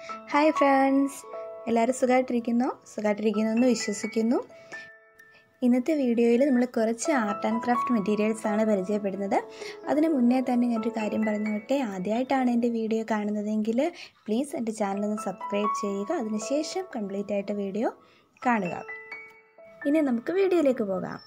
hi friends എല്ലാവരും സുഖമായിട്ടിരിക്കുന്നു സുഖമായിട്ടിരിക്കുന്നു എന്ന് വിശ്വസിക്കുന്നു ഇന്നത്തെ വീഡിയോയിൽ നമ്മൾ കുറച്ച് ആർട്ട് ആൻഡ് ക്രാഫ്റ്റ് മെറ്റീരിയൽസ് ആണ് പരിചയപ്പെടുന്നത് അതിന് മുന്നേ തന്നെ ഞാനൊരു കാര്യം പറഞ്ഞോട്ടെ ആദ്യമായിട്ടാണ് എൻ്റെ വീഡിയോ കാണുന്നതെങ്കിൽ പ്ലീസ് എൻ്റെ ചാനൽ ഒന്ന് സബ്സ്ക്രൈബ് ചെയ്യുക അതിനുശേഷം കംപ്ലീറ്റ് ആയിട്ട് വീഡിയോ കാണുക ഇനി നമുക്ക് വീഡിയോയിലേക്ക് പോകാം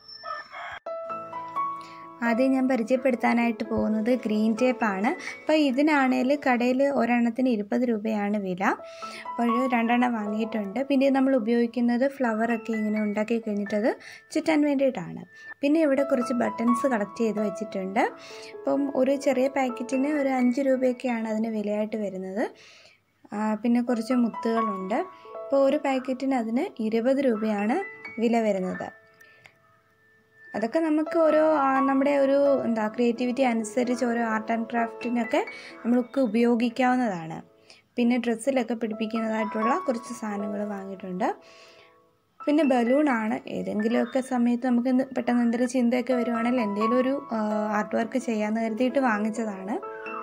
ആദ്യം ഞാൻ പരിചയപ്പെടുത്താനായിട്ട് പോകുന്നത് ഗ്രീൻ ടേപ്പാണ് അപ്പോൾ ഇതിനാണേൽ കടയിൽ ഒരെണ്ണത്തിന് ഇരുപത് രൂപയാണ് വില അപ്പോൾ രണ്ടെണ്ണം വാങ്ങിയിട്ടുണ്ട് പിന്നെ നമ്മൾ ഉപയോഗിക്കുന്നത് ഫ്ലവറൊക്കെ ഇങ്ങനെ ഉണ്ടാക്കി കഴിഞ്ഞിട്ടത് ചുറ്റാൻ വേണ്ടിയിട്ടാണ് പിന്നെ ഇവിടെ കുറച്ച് ബട്ടൺസ് കളക്ട് ചെയ്ത് വെച്ചിട്ടുണ്ട് അപ്പം ഒരു ചെറിയ പാക്കറ്റിന് ഒരു അഞ്ച് രൂപയൊക്കെയാണ് അതിന് വിലയായിട്ട് വരുന്നത് പിന്നെ കുറച്ച് മുത്തുകളുണ്ട് അപ്പോൾ ഒരു പാക്കറ്റിന് അതിന് ഇരുപത് രൂപയാണ് വില വരുന്നത് അതൊക്കെ നമുക്ക് ഓരോ നമ്മുടെ ഒരു എന്താ ക്രിയേറ്റിവിറ്റി അനുസരിച്ച് ഓരോ ആർട്ട് ആൻഡ് ക്രാഫ്റ്റിനൊക്കെ നമ്മൾക്ക് ഉപയോഗിക്കാവുന്നതാണ് പിന്നെ ഡ്രസ്സിലൊക്കെ പിടിപ്പിക്കുന്നതായിട്ടുള്ള കുറച്ച് സാധനങ്ങൾ വാങ്ങിയിട്ടുണ്ട് പിന്നെ ബലൂണാണ് ഏതെങ്കിലുമൊക്കെ സമയത്ത് നമുക്ക് പെട്ടെന്ന് എന്തെങ്കിലും ചിന്തയൊക്കെ വരുവാണെങ്കിൽ എന്തെങ്കിലും ഒരു ആർട്ട് വർക്ക് ചെയ്യാമെന്ന് കരുതിയിട്ട് വാങ്ങിച്ചതാണ്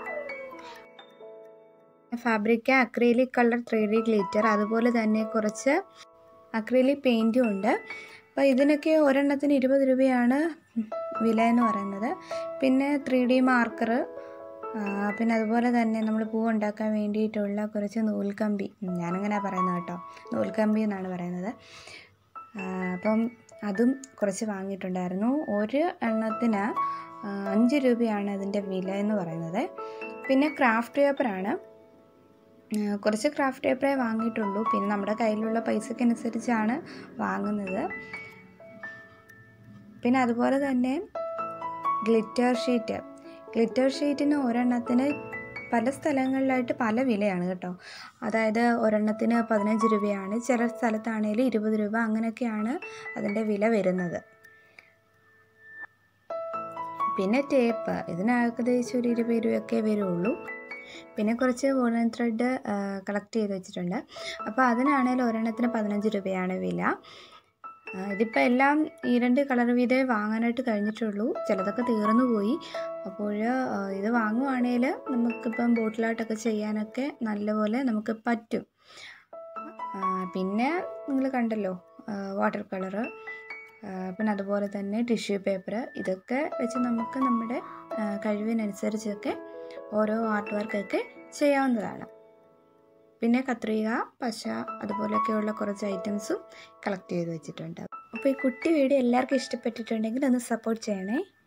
fabric acrylic colour three D glitter അതുപോലെ തന്നെ കുറച്ച് അക്രീലിക് പെയിൻറ്റും ഉണ്ട് അപ്പോൾ ഇതിനൊക്കെ ഒരെണ്ണത്തിന് ഇരുപത് രൂപയാണ് വില എന്ന് പറയുന്നത് പിന്നെ ത്രീ ഡി മാർക്കർ പിന്നെ അതുപോലെ തന്നെ നമ്മൾ പൂ ഉണ്ടാക്കാൻ വേണ്ടിയിട്ടുള്ള കുറച്ച് നൂൽക്കമ്പി ഞാനങ്ങനെ പറയുന്നത് കേട്ടോ നൂൽക്കമ്പി എന്നാണ് പറയുന്നത് അപ്പം അതും കുറച്ച് വാങ്ങിയിട്ടുണ്ടായിരുന്നു ഒരു എണ്ണത്തിന് അഞ്ച് രൂപയാണ് അതിൻ്റെ വില എന്ന് പറയുന്നത് പിന്നെ ക്രാഫ്റ്റ് പേപ്പറാണ് കുറച്ച് ക്രാഫ്റ്റ് പേപ്പറേ വാങ്ങിയിട്ടുള്ളൂ പിന്നെ നമ്മുടെ കയ്യിലുള്ള പൈസക്കനുസരിച്ചാണ് വാങ്ങുന്നത് പിന്നെ അതുപോലെ തന്നെ ഗ്ലിറ്റർ ഷീറ്റ് ഗ്ലിറ്റർ ഷീറ്റിന് ഒരെണ്ണത്തിന് പല സ്ഥലങ്ങളിലായിട്ട് പല വിലയാണ് കേട്ടോ അതായത് ഒരെണ്ണത്തിന് പതിനഞ്ച് രൂപയാണ് ചില സ്ഥലത്താണെങ്കിൽ ഇരുപത് രൂപ അങ്ങനെയൊക്കെയാണ് അതിൻ്റെ വില വരുന്നത് പിന്നെ ടേപ്പ് ഇതിന് ഏകദേശം ഒരു ഇരുപത് രൂപയൊക്കെ വരുള്ളൂ പിന്നെ കുറച്ച് വോളൻ ത്രെഡ് കളക്ട് ചെയ്ത് വെച്ചിട്ടുണ്ട് അപ്പോൾ അതിനാണെങ്കിൽ ഒരെണ്ണത്തിന് പതിനഞ്ച് രൂപയാണ് വില ഇതിപ്പോൾ എല്ലാം ഈ രണ്ട് കളർ വീതമേ വാങ്ങാനായിട്ട് കഴിഞ്ഞിട്ടുള്ളൂ ചിലതൊക്കെ തീർന്നു പോയി അപ്പോൾ ഇത് വാങ്ങുവാണെങ്കിൽ നമുക്കിപ്പം ബോട്ടിലായിട്ടൊക്കെ ചെയ്യാനൊക്കെ നല്ലപോലെ നമുക്ക് പറ്റും പിന്നെ നിങ്ങൾ കണ്ടല്ലോ വാട്ടർ കളറ് പിന്നെ അതുപോലെ തന്നെ ടിഷ്യൂ പേപ്പർ ഇതൊക്കെ വെച്ച് നമുക്ക് നമ്മുടെ കഴിവിനനുസരിച്ചൊക്കെ ഓരോ ആർട്ട് വർക്കൊക്കെ ചെയ്യാവുന്നതാണ് പിന്നെ കത്രിക പശ അതുപോലെയൊക്കെയുള്ള കുറച്ച് ഐറ്റംസും കളക്ട് ചെയ്ത് വെച്ചിട്ടുണ്ട് അപ്പോൾ ഈ കുട്ടി വീഡിയോ എല്ലാവർക്കും ഇഷ്ടപ്പെട്ടിട്ടുണ്ടെങ്കിൽ ഒന്ന് സപ്പോർട്ട് ചെയ്യണേ